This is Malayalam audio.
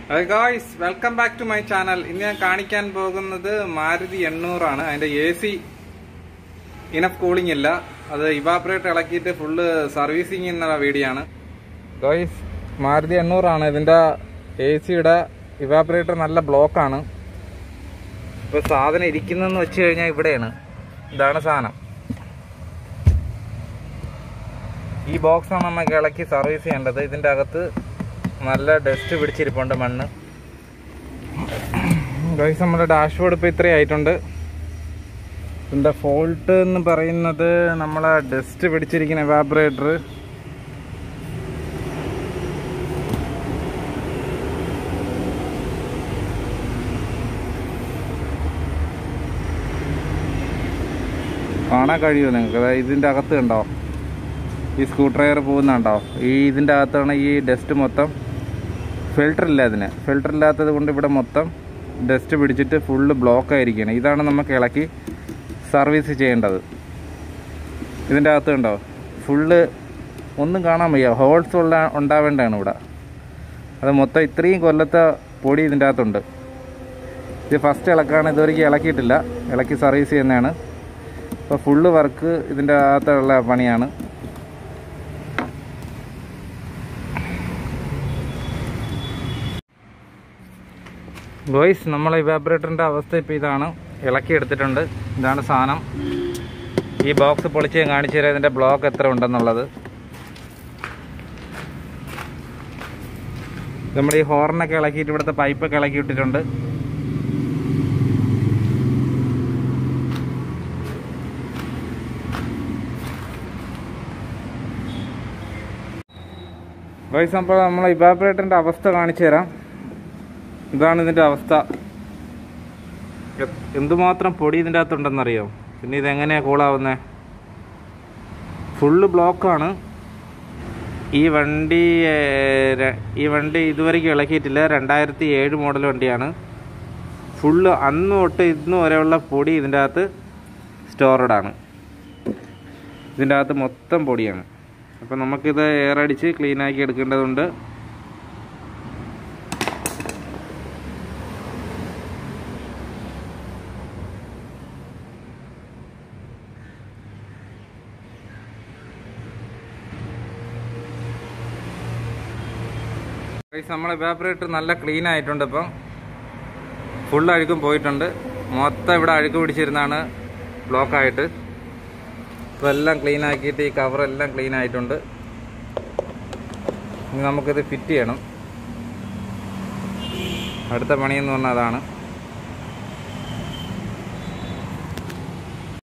hi guys welcome back to my channel ഇന്ന് ഞാൻ കാണിക്കാൻ പോകുന്നത് മാരുതി എണ്ണൂറാണ് അതിന്റെ എ സി ഇനഫ് കൂളിംഗ് ഇല്ല അത് ഇവാപറേറ്റ് ഇളക്കിയിട്ട് ഫുള്ള് സർവീസിങ് എന്നുള്ള വീഡിയോ ആണ് ഗായ്സ് മാരുതി എണ്ണൂറാണ് ഇതിന്റെ എ സിയുടെ ഇവാപറേറ്റർ നല്ല ബ്ലോക്കാണ് ഇപ്പൊ സാധനം ഇരിക്കുന്നതെന്ന് വെച്ച് കഴിഞ്ഞാൽ ഇവിടെയാണ് ഇതാണ് സാധനം ഈ ബോക്സാണ് നമുക്ക് ഇളക്കി സർവീസ് ചെയ്യേണ്ടത് ഇതിൻ്റെ അകത്ത് നല്ല ഡസ്റ്റ് പിടിച്ചിരിപ്പുണ്ട് മണ്ണ് ഗൈസ് നമ്മുടെ ഡാഷ്ബോർഡ് ഇപ്പോൾ ഇത്രയും ആയിട്ടുണ്ട് ഇതിൻ്റെ ഫോൾട്ട് എന്ന് പറയുന്നത് നമ്മളെ ഡസ്റ്റ് പിടിച്ചിരിക്കുന്ന എവാബറേറ്റർ കാണാൻ കഴിയുമോ നിങ്ങൾക്ക് അതായത് ഇതിൻ്റെ അകത്ത് കണ്ടോ ഈ സ്ക്രൂ ഡ്രൈവർ പോകുന്നുണ്ടോ ഈ ഇതിൻ്റെ അകത്താണ് ഈ ഡസ്റ്റ് മൊത്തം ഫിൽട്ടർ ഇല്ല അതിന് ഫിൽട്ടർ ഇല്ലാത്തത് കൊണ്ട് ഇവിടെ മൊത്തം ഡസ്റ്റ് പിടിച്ചിട്ട് ഫുള്ള് ബ്ലോക്ക് ആയിരിക്കുകയാണ് ഇതാണ് നമുക്ക് ഇളക്കി സർവീസ് ചെയ്യേണ്ടത് ഇതിൻ്റെ അകത്ത് കണ്ടോ ഫുള്ള് ഒന്നും കാണാൻ വയ്യ ഹോൾസ് ഉള്ള ഉണ്ടാവേണ്ടതാണ് ഇവിടെ അത് മൊത്തം ഇത്രയും കൊല്ലത്തെ പൊടി ഇതിൻ്റെ അകത്തുണ്ട് ഇത് ഫസ്റ്റ് ഇളക്കാണ് ഇതുവരെയ്ക്ക് ഇളക്കിയിട്ടില്ല ഇളക്കി സർവീസ് ചെയ്യുന്നതാണ് ഇപ്പോൾ ഫുള്ള് വർക്ക് ഇതിൻ്റെ അകത്തുള്ള പണിയാണ് ബോയ്സ് നമ്മളെ ഇവാബറേറ്ററിൻ്റെ അവസ്ഥ ഇപ്പോൾ ഇതാണ് ഇളക്കി എടുത്തിട്ടുണ്ട് ഇതാണ് സാധനം ഈ ബോക്സ് പൊളിച്ച് ഞാൻ കാണിച്ചു തരാം ഇതിൻ്റെ ബ്ലോക്ക് എത്ര ഉണ്ടെന്നുള്ളത് നമ്മൾ ഈ ഹോർണൊക്കെ ഇളക്കിയിട്ട് ഇവിടുത്തെ പൈപ്പൊക്കെ ഇളക്കി ഇട്ടിട്ടുണ്ട് ബോയ്സ് അപ്പോൾ നമ്മൾ ഇവാബറേറ്ററിൻ്റെ അവസ്ഥ കാണിച്ചു തരാം ഇതാണ് ഇതിൻ്റെ അവസ്ഥ എ- എന്തുമാത്രം പൊടി ഇതിൻ്റെ അകത്തുണ്ടെന്നറിയോ പിന്നെ ഇതെങ്ങനെയാണ് കൂളാവുന്നത് ഫുള്ള് ബ്ലോക്കാണ് ഈ വണ്ടി ഏർ, ര- ഈ വണ്ടി ഇതുവരെയ്ക്ക് ഇളക്കിയിട്ടില്ല രണ്ടായിരത്തി ഏഴ് മോഡൽ വണ്ടിയാണ് ഫുള്ള് അന്ന് തൊട്ട് ഇന്ന് വരെയുള്ള പൊടി ഇതിൻ്റെ അകത്ത് സ്റ്റോറഡ് ആണ് ഇതിൻ്റെ അകത്ത് മൊത്തം പൊടിയാണ് അപ്പോൾ നമുക്കിത് എയർ അടിച്ച് ക്ലീൻ ആക്കി എടുക്കേണ്ടതുണ്ട് ഗൈസ് നമ്മളെ ഇവാപറേറ്റർ നല്ല ക്ലീൻ ആയിട്ടുണ്ട് ഇപ്പം ഫുൾ അഴുക്കും പോയിട്ടുണ്ട് മൊത്തം ഇവിടെ അഴുക്ക് പിടിച്ചിരുന്നാണ് ബ്ലോക്കായിട്ട് ഇപ്പോൾ എല്ലാം ക്ലീൻ ആക്കിയിട്ട് ഈ കവറെല്ലാം ക്ലീൻ ആയിട്ടുണ്ട് ഇനി നമുക്കിത് ഫിറ്റ് ചെയ്യണം അടുത്ത പണിയെന്ന് പറഞ്ഞാൽ അതാണ്